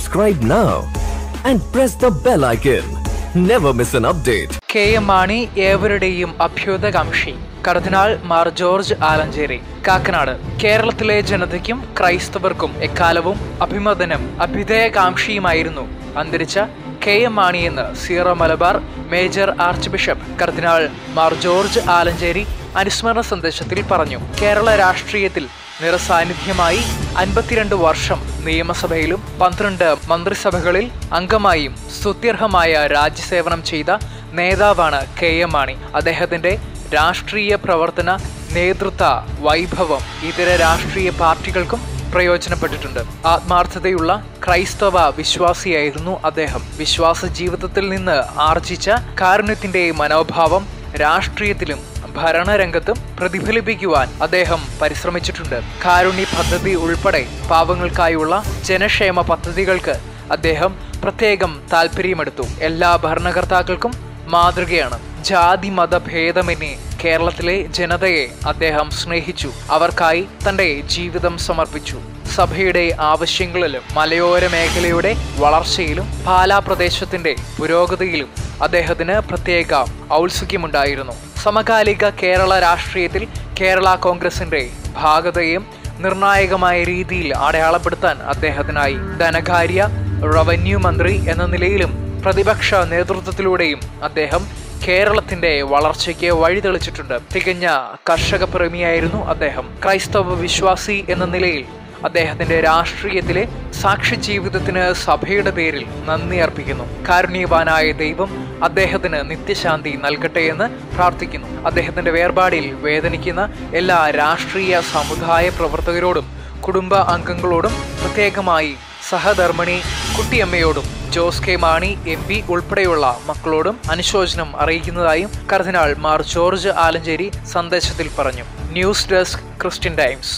Subscribe now and press the bell icon. Never miss an update. K M Mani ഏവരുടെയും അഭ്യുതകാംക്ഷി കർദിനാൾ Mar George Alencherry Kakkanad കേരളത്തിലെ ജനതയ്ക്കും ക്രൈസ്തവർക്കും എക്കാലവും അഭിമതനും അഭ്യുദയകാംക്ഷിയുമായിരുന്നു അന്തരിച്ച കെ എം മാണിയെന്ന് Syro Malabar major archbishop കർദിനാൾ മാർ ജോർജ് ആലഞ്ചേരി അനുസ്മരണ സന്ദേശത്തിൽ പറഞ്ഞു കേരള രാഷ്ട്രീയത്തിൽ നിറസാന്നിധ്യമായി അൻപത്തിരണ്ട് വർഷം നിയമസഭയിലും പന്ത്രണ്ട് മന്ത്രിസഭകളിൽ അംഗമായും സ്തുത്യർഹമായ രാജ്യസേവനം ചെയ്ത നേതാവാണ് കെ എം മാണി അദ്ദേഹത്തിന്റെ രാഷ്ട്രീയ പ്രവർത്തന നേതൃത്വ വൈഭവം ഇതര രാഷ്ട്രീയ പാർട്ടികൾക്കും പ്രയോജനപ്പെട്ടിട്ടുണ്ട് ആത്മാർത്ഥതയുള്ള ക്രൈസ്തവ വിശ്വാസിയായിരുന്നു അദ്ദേഹം വിശ്വാസ ജീവിതത്തിൽ നിന്ന് ആർജിച്ച കാരുണ്യത്തിന്റെ മനോഭാവം രാഷ്ട്രീയത്തിലും ഭരണരംഗത്തും പ്രതിഫലിപ്പിക്കുവാൻ അദ്ദേഹം പരിശ്രമിച്ചിട്ടുണ്ട് കാരുണ്യ പദ്ധതി ഉൾപ്പെടെ പാവങ്ങൾക്കായുള്ള ജനക്ഷേമ പദ്ധതികൾക്ക് അദ്ദേഹം പ്രത്യേകം താല്പര്യമെടുത്തു എല്ലാ ഭരണകർത്താക്കൾക്കും മാതൃകയാണ് ജാതി മത ഭേദമന്യേ കേരളത്തിലെ ജനതയെ അദ്ദേഹം സ്നേഹിച്ചു അവർക്കായി തന്റെ ജീവിതം സമർപ്പിച്ചു സഭയുടെ ആവശ്യങ്ങളിലും മലയോര മേഖലയുടെ വളർച്ചയിലും പാലാ പ്രദേശത്തിന്റെ പുരോഗതിയിലും അദ്ദേഹത്തിന് പ്രത്യേക ഔത്സുക്യമുണ്ടായിരുന്നു സമകാലിക കേരള രാഷ്ട്രീയത്തിൽ കേരള കോൺഗ്രസിന്റെ ഭാഗതയും നിർണായകമായ രീതിയിൽ അടയാളപ്പെടുത്താൻ അദ്ദേഹത്തിനായി ധനകാര്യ റവന്യൂ മന്ത്രി എന്ന നിലയിലും പ്രതിപക്ഷ നേതൃത്വത്തിലൂടെയും അദ്ദേഹം കേരളത്തിന്റെ വളർച്ചയ്ക്ക് വഴിതെളിച്ചിട്ടുണ്ട് തികഞ്ഞ കർഷക പ്രേമിയായിരുന്നു അദ്ദേഹം ക്രൈസ്തവ വിശ്വാസി എന്ന നിലയിൽ അദ്ദേഹത്തിന്റെ രാഷ്ട്രീയത്തിലെ സാക്ഷി ജീവിതത്തിന് സഭയുടെ പേരിൽ നന്ദി അർപ്പിക്കുന്നു കാരുണ്യവാനായ ദൈവം അദ്ദേഹത്തിന് നിത്യശാന്തി നൽകട്ടെ എന്ന് പ്രാർത്ഥിക്കുന്നു അദ്ദേഹത്തിന്റെ വേർപാടിൽ വേദനിക്കുന്ന എല്ലാ രാഷ്ട്രീയ സമുദായ പ്രവർത്തകരോടും കുടുംബ അംഗങ്ങളോടും പ്രത്യേകമായി സഹധർമ്മിണി കുട്ടിയമ്മയോടും Jose K Mani M P ഉൾപ്പെടെയുള്ള മക്കളോടും അനുശോചനം അറിയിക്കുന്നതായും കർദിനാൾ മാർ ജോർജ് ആലഞ്ചേരി സന്ദേശത്തിൽ പറഞ്ഞു news desk Christian Times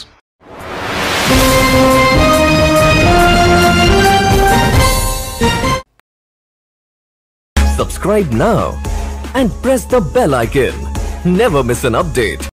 Subscribe now and press the bell icon. Never miss an update.